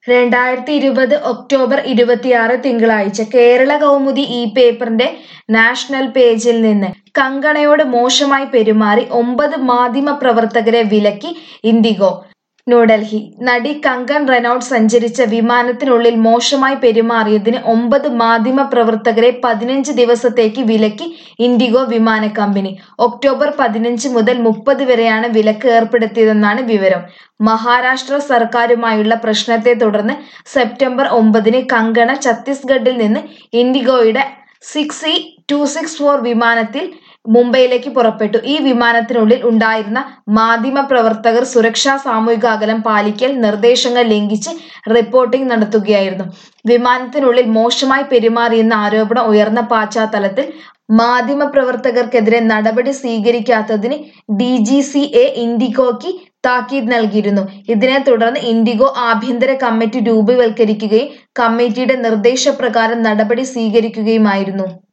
രണ്ടായിരത്തി ഇരുപത് ഒക്ടോബർ ഇരുപത്തിയാറ് തിങ്കളാഴ്ച കേരള കൗമുദി ഈ പേപ്പറിന്റെ നാഷണൽ പേജിൽ നിന്ന് കങ്കണയോട് മോശമായി പെരുമാറി ഒമ്പത് മാധ്യമപ്രവർത്തകരെ വിലക്കി ഇൻഡിഗോ ന്യൂഡൽഹി നടി കങ്കൺ റനൌട്ട് സഞ്ചരിച്ച വിമാനത്തിനുള്ളിൽ മോശമായി പെരുമാറിയതിന് ഒമ്പത് മാധ്യമപ്രവർത്തകരെ പതിനഞ്ച് ദിവസത്തേക്ക് വിലക്കി ഇൻഡിഗോ വിമാന കമ്പനി ഒക്ടോബർ പതിനഞ്ച് മുതൽ മുപ്പത് വരെയാണ് വിലക്ക് ഏർപ്പെടുത്തിയതെന്നാണ് വിവരം മഹാരാഷ്ട്ര സർക്കാരുമായുള്ള പ്രശ്നത്തെ തുടർന്ന് സെപ്റ്റംബർ ഒമ്പതിന് കങ്കണ ഛത്തീസ്ഗഡിൽ നിന്ന് ഇൻഡിഗോയുടെ six E two six four വിമാനത്തിൽ മുംബൈയിലേക്ക് പുറപ്പെട്ടു ഈ വിമാനത്തിനുള്ളിൽ ഉണ്ടായിരുന്ന മാധ്യമപ്രവർത്തകർ സുരക്ഷാ സാമൂഹിക അകലം പാലിക്കൽ നിർദ്ദേശങ്ങൾ ലംഘിച്ച് റിപ്പോർട്ടിംഗ് നടത്തുകയായിരുന്നു വിമാനത്തിനുള്ളിൽ മോശമായി പെരുമാറിയെന്ന ആരോപണം ഉയർന്ന പശ്ചാത്തലത്തിൽ മാധ്യമപ്രവർത്തകർക്കെതിരെ നടപടി സ്വീകരിക്കാത്തതിന് ഡി ജി സി എ ഇൻഡിഗോയ്ക്ക് താക്കീത് നൽകിയിരുന്നു ഇതിനെ തുടർന്ന് ഇൻഡിഗോ ആഭ്യന്തര കമ്മിറ്റി രൂപവൽക്കരിക്കുകയും കമ്മിറ്റിയുടെ നിർദ്ദേശപ്രകാരം നടപടി സ്വീകരിക്കുകയുമായിരുന്നു